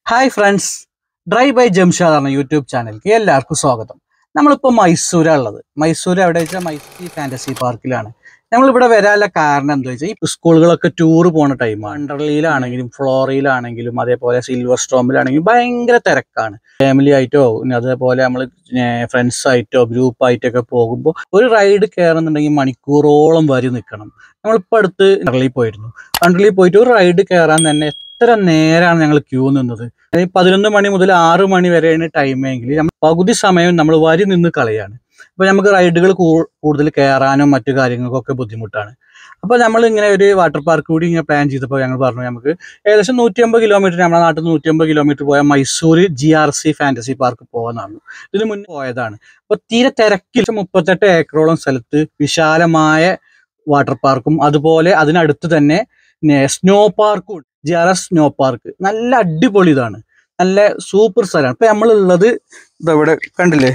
hi friends drive by Jamshad എന്ന YouTube ചാനലിലേക്ക് എല്ലാവർക്കും സ്വാഗതം നമ്മളിപ്പോൾ മൈസൂരാണ് ഉള്ളത് മൈസൂർ എവിടെ വെച്ചാൽ മൈസൂർ ഫാൻറ്റസി പാർക്കിലാണ് നമ്മളിവിടെ വരാനുള്ള കാരണം എന്താ വെച്ചാൽ ഈ സ്കൂളുകളൊക്കെ ടൂർ പോണ ടൈമാണ് വണ്ടർലയിലാണെങ്കിലും ഫ്ലോറിയിലാണെങ്കിലും അതേപോലെ സിൽവർ സ്റ്റോമിലാണെങ്കിലും ഭയങ്കര തിരക്കാണ് ഫാമിലി ആയിട്ടോ പിന്നെ അതേപോലെ നമ്മൾ ഫ്രണ്ട്സ് ആയിട്ടോ ഗ്രൂപ്പ് ആയിട്ടൊക്കെ പോകുമ്പോൾ ഒരു റൈഡ് കയറുന്നുണ്ടെങ്കിൽ മണിക്കൂറോളം വരി നിൽക്കണം നമ്മളിപ്പോൾ അടുത്ത് വണ്ടർലയിൽ പോയിരുന്നു വണ്ടർലയിൽ പോയിട്ട് ഒരു റൈഡ് കയറാൻ തന്നെ എത്ര നേരമാണ് ഞങ്ങൾ ക്യൂ നിന്നത് ഈ പതിനൊന്ന് മണി മുതൽ ആറ് മണി വരെയാണ് ടൈമെങ്കിൽ നമ്മൾ പകുതി സമയം നമ്മൾ വരി നിന്ന് കളയാണ് അപ്പൊ നമുക്ക് റൈഡുകൾ കൂടുതൽ കയറാനും മറ്റു കാര്യങ്ങൾക്കൊക്കെ ബുദ്ധിമുട്ടാണ് അപ്പൊ നമ്മൾ ഇങ്ങനെ ഒരു വാട്ടർ പാർക്ക് കൂടി ഇങ്ങനെ പ്ലാൻ ചെയ്തപ്പോൾ ഞങ്ങൾ പറഞ്ഞു നമുക്ക് ഏകദേശം നൂറ്റി അമ്പത് കിലോമീറ്റർ നമ്മുടെ നാട്ടിൽ നിന്ന് നൂറ്റി അമ്പത് കിലോമീറ്റർ പോയാൽ Mysore G R C fantasy park പോകാനാണ് ഇതിന് മുന്നേ പോയതാണ് അപ്പൊ തീരെ തിരക്കിൽ മുപ്പത്തെട്ട് ഏക്കറോളം സ്ഥലത്ത് വിശാലമായ വാട്ടർ പാർക്കും അതുപോലെ അതിനടുത്ത് തന്നെ സ്നോ പാർക്കും G R S snow park നല്ല അടിപൊളി ഇതാണ് നല്ല സൂപ്പർ സ്ഥലമാണ് ഇപ്പൊ നമ്മളുള്ളത് ഇതവിടെ കണ്ടില്ലേ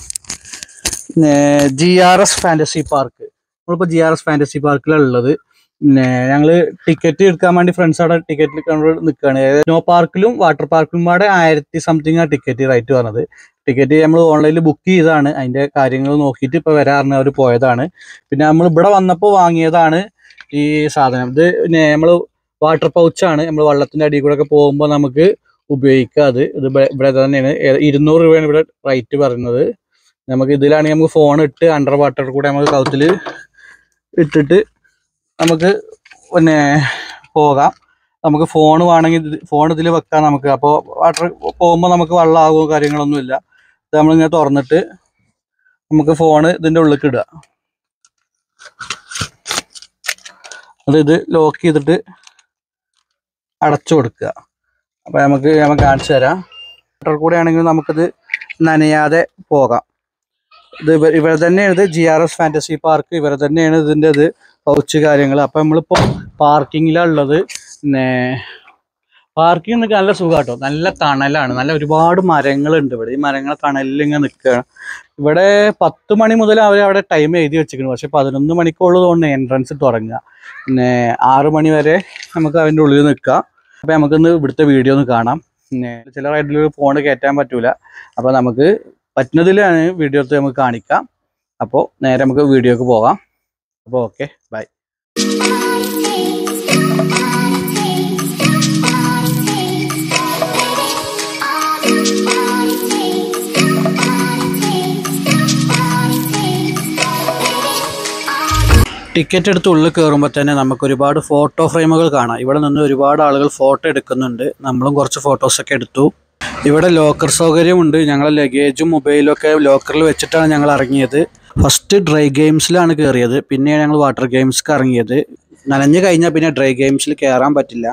G R S fantasy park നമ്മളിപ്പോ ജി ആർ എസ് ഫാന്റസി പാർക്കിലാണ് ഉള്ളത് പിന്നെ ഞങ്ങള് ടിക്കറ്റ് എടുക്കാൻ വേണ്ടി ഫ്രണ്ട്സ് അവിടെ ടിക്കറ്റ് നിൽക്കുകയാണ് സ്നോ പാർക്കിലും വാട്ടർ പാർക്കിലും പാടെ ആയിരത്തി സംതിങ് ആ ടിക്കറ്റ് റേറ്റ് പറഞ്ഞത് ടിക്കറ്റ് നമ്മൾ ഓൺലൈനിൽ ബുക്ക് ചെയ്തതാണ് അതിന്റെ കാര്യങ്ങൾ നോക്കിയിട്ട് ഇപ്പൊ വരാറിന് അവർ പോയതാണ് പിന്നെ നമ്മൾ ഇവിടെ വന്നപ്പോൾ വാങ്ങിയതാണ് ഈ സാധനം ഇത് പിന്നെ നമ്മൾ വാട്ടർ പൗച്ചാണ് നമ്മൾ വള്ളത്തിന്റെ അടിയിൽ കൂടെ ഒക്കെ പോകുമ്പോൾ നമുക്ക് ഉപയോഗിക്കാം അത് ഇത് ഇവിടെ ഇവിടെ തന്നെയാണ് ഏ- ഇരുന്നൂറ് രൂപയാണ് ഇവിടെ റേറ്റ് പറയുന്നത് നമുക്ക് ഇതിലാണെങ്കിൽ നമുക്ക് ഫോൺ ഇട്ട് അണ്ടർ വാട്ടർ കൂടെ നമുക്ക് കൗത്തിൽ ഇട്ടിട്ട് നമുക്ക് പിന്നെ പോകാം നമുക്ക് ഫോൺ വേണമെങ്കിൽ ഫോൺ ഇതിൽ വെക്കാം നമുക്ക് അപ്പോൾ വാട്ടർ പോകുമ്പോൾ നമുക്ക് വെള്ളമാകുമോ കാര്യങ്ങളൊന്നുമില്ല ഇത് നമ്മളിങ്ങനെ തുറന്നിട്ട് നമുക്ക് ഫോൺ ഇതിൻ്റെ ഉള്ളിലേക്ക് ഇടുക അത് ഇത് ലോക്ക് ചെയ്തിട്ട് അടച്ചു കൊടുക്കുക അപ്പോൾ നമുക്ക് നമുക്ക് കാണിച്ചു തരാം വാട്ടർ കൂടെ ആണെങ്കിൽ നമുക്കിത് നനയാതെ പോകാം ഇത് ഇവ ഇവർ തന്നെയാണ് ഇത് G R S fantasy park ഇവർ തന്നെയാണ് ഇതിൻ്റെ ഇത് പൗച്ച് കാര്യങ്ങൾ അപ്പം നമ്മളിപ്പോൾ പാർക്കിങ്ങിലാണ് ഉള്ളത് പിന്നെ പാർക്കിംഗ് നിൽക്കാൻ നല്ല സുഖാട്ടോ നല്ല തണലാണ് നല്ല ഒരുപാട് മരങ്ങളുണ്ട് ഇവിടെ ഈ മരങ്ങൾ തണലിൽ ഇങ്ങനെ നിൽക്കുകയാണ് ഇവിടെ പത്ത് മണി മുതൽ അവർ അവിടെ ടൈം എഴുതി വെച്ചിരിക്കുന്നു പക്ഷെ പതിനൊന്ന് മണിക്കുള്ളതുകൊണ്ട് എൻട്രൻസ് തുടങ്ങുക പിന്നെ ആറ് മണി വരെ നമുക്ക് അതിൻ്റെ ഉള്ളിൽ നിൽക്കാം അപ്പോൾ നമുക്കൊന്ന് ഇവിടുത്തെ വീഡിയോ ഒന്ന് കാണാം പിന്നെ ചില റൈഡിൽ ഫോൺ കയറ്റാൻ പറ്റൂല അപ്പോൾ നമുക്ക് പറ്റുന്നതിലാണ് വീഡിയോ എടുത്ത് നമുക്ക് കാണിക്കാം അപ്പോൾ നേരെ നമുക്ക് വീഡിയോക്ക് പോകാം അപ്പോൾ ഓക്കെ ബൈ ടിക്കറ്റ് എടുത്ത് ഉള്ളിൽ കയറുമ്പോൾ തന്നെ നമുക്ക് ഒരുപാട് ഫോട്ടോ ഫ്രെയിമുകൾ കാണാം ഇവിടെ നിന്ന് ഒരുപാട് ആളുകൾ ഫോട്ടോ എടുക്കുന്നുണ്ട് നമ്മളും കുറച്ച് ഫോട്ടോസൊക്കെ എടുത്തു ഇവിടെ ലോക്കർ സൗകര്യമുണ്ട് ഞങ്ങളെ ലഗേജും മൊബൈലും ഒക്കെ ലോക്കറിൽ വെച്ചിട്ടാണ് ഞങ്ങൾ ഇറങ്ങിയത് ഫസ്റ്റ് ഡ്രൈ ഗെയിംസിലാണ് കയറിയത് പിന്നെയാണ് ഞങ്ങൾ വാട്ടർ ഗെയിംസ്ക്ക് ഇറങ്ങിയത് നനഞ്ഞു കഴിഞ്ഞാൽ പിന്നെ ഡ്രൈ ഗെയിംസിൽ കയറാൻ പറ്റില്ല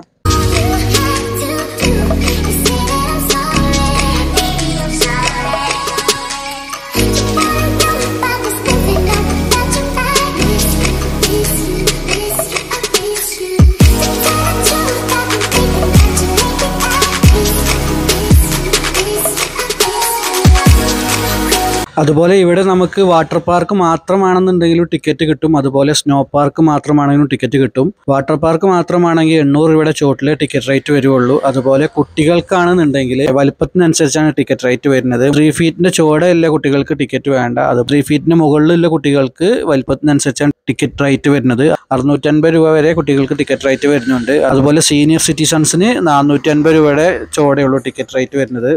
അതുപോലെ ഇവിടെ നമുക്ക് വാട്ടർ പാർക്ക് മാത്രമാണെന്നുണ്ടെങ്കിലും ടിക്കറ്റ് കിട്ടും അതുപോലെ സ്നോ പാർക്ക് മാത്രമാണെങ്കിലും ടിക്കറ്റ് കിട്ടും വാട്ടർ പാർക്ക് മാത്രമാണെങ്കിൽ എണ്ണൂറ് രൂപയുടെ ചോട്ടിലെ ടിക്കറ്റ് റേറ്റ് വരുവുള്ളൂ അതുപോലെ കുട്ടികൾക്കാണെന്നുണ്ടെങ്കിൽ വലുപ്പത്തിനനുസരിച്ചാണ് ടിക്കറ്റ് റേറ്റ് വരുന്നത് ത്രീ ഫീറ്റിന്റെ ചോടയുള്ള കുട്ടികൾക്ക് ടിക്കറ്റ് വേണ്ട അത് ത്രീ ഫീറ്റിന് മുകളിലുള്ള കുട്ടികൾക്ക് വലുപ്പത്തിനനുസരിച്ചാണ് ടിക്കറ്റ് റേറ്റ് വരുന്നത് അറുന്നൂറ്റൻപത് രൂപ വരെ കുട്ടികൾക്ക് ടിക്കറ്റ് റേറ്റ് വരുന്നുണ്ട് അതുപോലെ സീനിയർ സിറ്റിസൺസിന് നാനൂറ്റി അൻപത് രൂപയുടെ ചോടയുള്ളൂ ടിക്കറ്റ് റേറ്റ് വരുന്നത്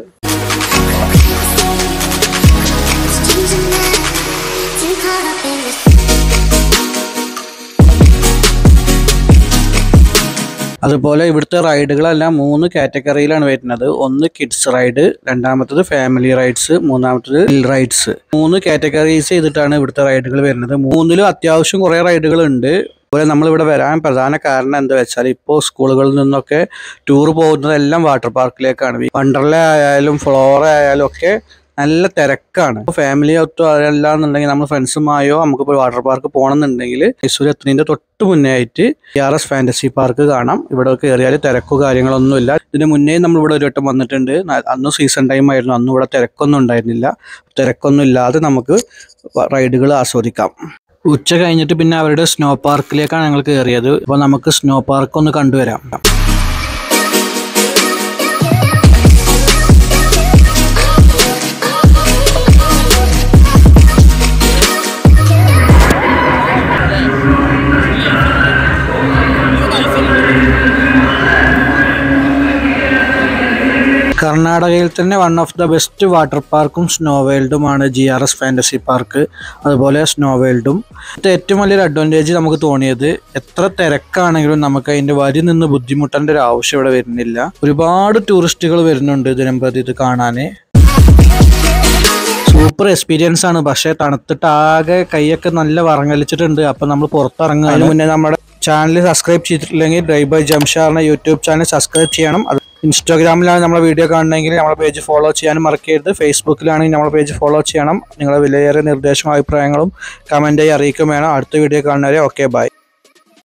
അതുപോലെ ഇവിടുത്തെ റൈഡുകളെല്ലാം മൂന്ന് കാറ്റഗറിയിലാണ് വരുന്നത് ഒന്ന് കിഡ്സ് റൈഡ് രണ്ടാമത്തത് ഫാമിലി റൈഡ്സ് മൂന്നാമത്തത് ഹിൽ റൈഡ്സ് മൂന്ന് കാറ്റഗറീസ് ചെയ്തിട്ടാണ് ഇവിടുത്തെ റൈഡുകൾ വരുന്നത് മൂന്നിലും അത്യാവശ്യം കുറേ റൈഡുകൾ ഉണ്ട് അതുപോലെ നമ്മളിവിടെ വരാൻ പ്രധാന കാരണം എന്താ വെച്ചാൽ ഇപ്പോൾ സ്കൂളുകളിൽ നിന്നൊക്കെ ടൂർ പോകുന്നതെല്ലാം വാട്ടർ പാർക്കിലേക്കാണ് വണ്ടർല ആയാലും ഫ്ലോറ ആയാലും ഒക്കെ നല്ല തിരക്കാണ് ഫാമിലി ഒത്തും അതല്ലാന്നുണ്ടെങ്കിൽ നമ്മൾ ഫ്രണ്ട്സുമായോ നമുക്കിപ്പോൾ വാട്ടർ പാർക്ക് പോകണമെന്നുണ്ടെങ്കിൽ മൈസൂർ എത്തുന്നതിന്റെ തൊട്ട് മുന്നേ ആയിട്ട് ആർ എസ് ഫാന്റസി പാർക്ക് കാണാം ഇവിടെ കയറിയാൽ തിരക്കോ കാര്യങ്ങളൊന്നുമില്ല ഇതിന് മുന്നേ നമ്മൾ ഇവിടെ ഒരു വട്ടം വന്നിട്ടുണ്ട് ന- അന്ന് സീസൺ ടൈം ആയിരുന്നു അന്ന് ഇവിടെ തിരക്കൊന്നും ഉണ്ടായിരുന്നില്ല തിരക്കൊന്നും ഇല്ലാതെ നമുക്ക് റൈഡുകൾ ആസ്വദിക്കാം ഉച്ച കഴിഞ്ഞിട്ട് പിന്നെ അവരുടെ സ്നോ പാർക്കിലേക്കാണ് ഞങ്ങൾ കയറിയത് അപ്പോൾ നമുക്ക് സ്നോ പാർക്ക് ഒന്ന് കണ്ടുവരാം കർണാടകയിൽ തന്നെ one of the best water പാർക്കും സ്നോ വേൾഡുമാണ് G R S fantasy park അതുപോലെ സ്നോ വേൾഡും ഇത് ഏറ്റവും വലിയൊരു അഡ്വാൻറ്റേജ് നമുക്ക് തോന്നിയത് എത്ര തിരക്കാണെങ്കിലും നമുക്ക് അതിൻ്റെ വരി നിന്ന് ബുദ്ധിമുട്ടേണ്ട ഒരു ആവശ്യം ഇവിടെ വരുന്നില്ല ഒരുപാട് ടൂറിസ്റ്റുകൾ വരുന്നുണ്ട് ദിനംപ്രതി ഇത് കാണാൻ സൂപ്പർ എക്സ്പീരിയൻസ് ആണ് പക്ഷേ തണുത്തിട്ട് ആകെ കൈയൊക്കെ നല്ല വറങ്ങലിച്ചിട്ടുണ്ട് അപ്പം നമ്മൾ പുറത്തിറങ്ങുക അതിന് മുന്നേ നമ്മുടെ ചാനൽ സബ്സ്ക്രൈബ് ചെയ്തിട്ടില്ലെങ്കിൽ ഡ്രൈവ് ബൈ ജംഷാറിന്റെ യൂട്യൂബ് ചാനൽ സബ്സ്ക്രൈബ് ചെയ്യണം അത് ഇൻസ്റ്റാഗ്രാമിലാണ് നമ്മുടെ വീഡിയോ കാണണമെങ്കിൽ നമ്മുടെ പേജ് ഫോളോ ചെയ്യാനും മറക്കരുത് ഫേസ്ബുക്കിലാണെങ്കിൽ നമ്മുടെ പേജ് ഫോളോ ചെയ്യണം നിങ്ങളുടെ വിലയേറിയ നിർദ്ദേശവും അഭിപ്രായങ്ങളും കമൻറ്റായി അറിയിക്കും വേണം അടുത്ത വീഡിയോ കാണുന്നവരെ ഓക്കെ ബൈ